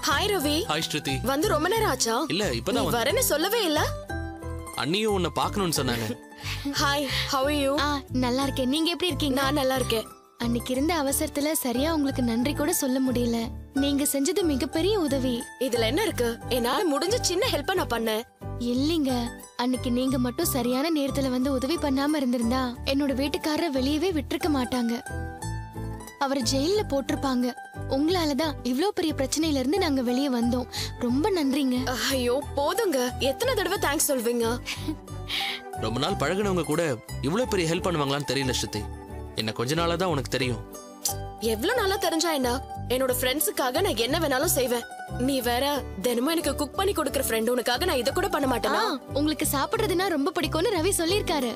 Hi Ravi hi ஸ்ருதி வந்து ரொம்ப நேரம் ஆச்சா இல்ல நீ இப்பதான் வந்து- வரேன்னு சொல்லவே இல்ல அண்ணியும் உன்னை பார்க்கணும்னு சொன்னாங்க ஹாய் ஹவ் யூ ஆ நல்லா இருக்கேன் நீங்க எப்படி இருக்கீங்க நான் நல்லா இருக்கேன் அன்னைக்கு இருந்த அவசரத்துல சரியா உங்களுக்கு நன்றி கூட சொல்ல முடியல நீங்க செஞ்சது மிகப்பெரிய உதவி இதுல என்ன இருக்கு என்னால முடிஞ்ச சின்ன ஹெல்ப்ப நான் பண்ணேன் இல்லைங்க அன்னைக்கு நீங்க மட்டும் சரியான நேரத்துல வந்து உதவி பண்ணாம இருந்திருந்தா என்னோட வீட்டுக்காரரை வெளியவே விட்டிருக்க மாட்டாங்க அவர் ஜெயில்ல போட்டிருப்பாங்க உங்களாலதான் இவ்ளோ பெரிய பிரச்சனையில இருந்து நாங்க வெளியே வந்தோம் ரொம்ப நன்றிங்க ஐயோ போதுங்க எத்தனை தடவை தேங்க்ஸ் சொல்வீங்க ரொம்ப நாள் பழகுனவங்க கூட இவ்வளவு பெரிய ஹெல்ப் பண்ணுவாங்களான்னு தெரியல ஸ்ருதி என்ன கொஞ்ச நாளா தான் உனக்கு தெரியும் எவ்வளவு நாளா தெரிஞ்சா என்ன என்னோட ஃப்ரெண்ட்ஸுக்காக நான் என்ன வேணாலும் செய்வேன் நீ வேற தினமும் எனக்கு குக் பண்ணி கொடுக்கற ஃப்ரெண்ட் உனக்காக நான் இத கூட பண்ண ஆ, மாட்டேனா உங்களுக்கு சாப்பிடுறதுன்னா ரொம்ப பிடிக்கும்னு ரவி சொல்லியிருக்காரு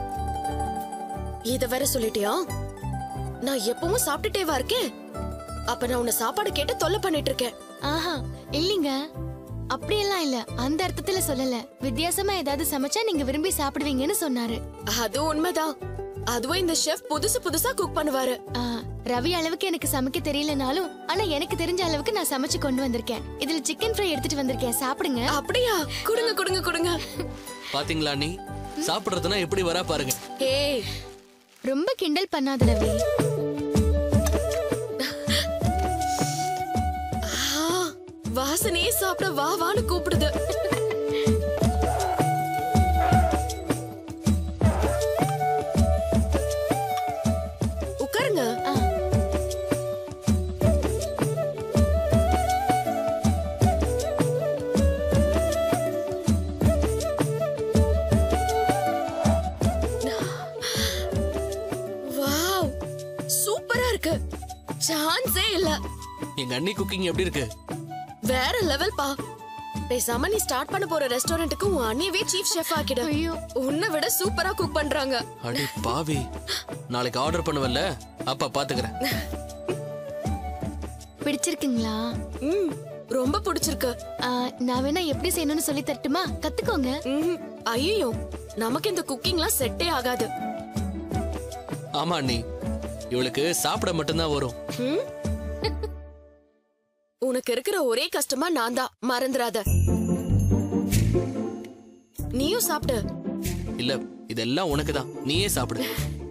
இத வேற சொல்லிட்டியா நான் எப்பவும் சாப்பிட்டுட்டேவா இருக்கேன் அப்ப நான் உன்னை சாப்பாடு கேட்டு தொல்லை பண்ணிட்டு இருக்கேன் ஆஹா இல்லைங்க அப்படியெல்லாம் இல்ல அந்த அர்த்தத்துல சொல்லல வித்தியாசமா ஏதாவது சமைச்சா நீங்க விரும்பி சாப்பிடுவீங்கன்னு சொன்னாரு அது உண்மைதான் அதுவும் இந்த ஷெஃப் புதுசு புதுசா குக் பண்ணுவாரு ஆ, ரவி அளவுக்கு எனக்கு சமைக்க தெரியலனாலும் ஆனா எனக்கு தெரிஞ்ச அளவுக்கு நான் சமைச்சு கொண்டு வந்திருக்கேன் இதுல சிக்கன் ஃப்ரை எடுத்துட்டு வந்திருக்கேன் சாப்பிடுங்க அப்படியா குடுங்க குடுங்க குடுங்க பாத்தீங்களா அண்ணி சாப்பிடுறதுனா எப்படி வரா பாருங்க ஏய் ரொம்ப கிண்டல் பண்ணாத ரவி ஆ, வாசனையே சாப்பிட வா வான்னு கூப்பிடுது உட்காருங்க ஆ, வாவ் சூப்பரா இருக்கு சான்ஸே இல்ல எங்க அண்ணி குக்கிங் எப்படி இருக்கு வேற லெவல் பா பேசாம நீ ஸ்டார்ட் பண்ண போற ரெஸ்டாரண்ட்டுக்கு உன் அண்ணியவே சீஃப் ஷெஃப் ஆக்கிடு ஐயோ உன்னை விட சூப்பரா குக் பண்றாங்க அடி பாவி நாளைக்கு ஆர்டர் பண்ணுவல்ல அப்ப பாத்துக்கிறேன் பிடிச்சிருக்குங்களா ம் ரொம்ப பிடிச்சிருக்கு ஆ, நான் வேணா எப்படி செய்யணும்னு சொல்லி தரட்டுமா கத்துக்கோங்க ம் ஐயோ நமக்கு இந்த குக்கிங்லாம் செட்டே ஆகாது ஆமா அண்ணி இவளுக்கு சாப்பிட மட்டும்தான் வரும் ம்? உனக்கு இருக்கிற ஒரே கஷ்டமா நான் தான் மறந்துடாத நீயும் சாப்பிடு இல்ல இதெல்லாம் உனக்கு தான் நீயே சாப்பிடு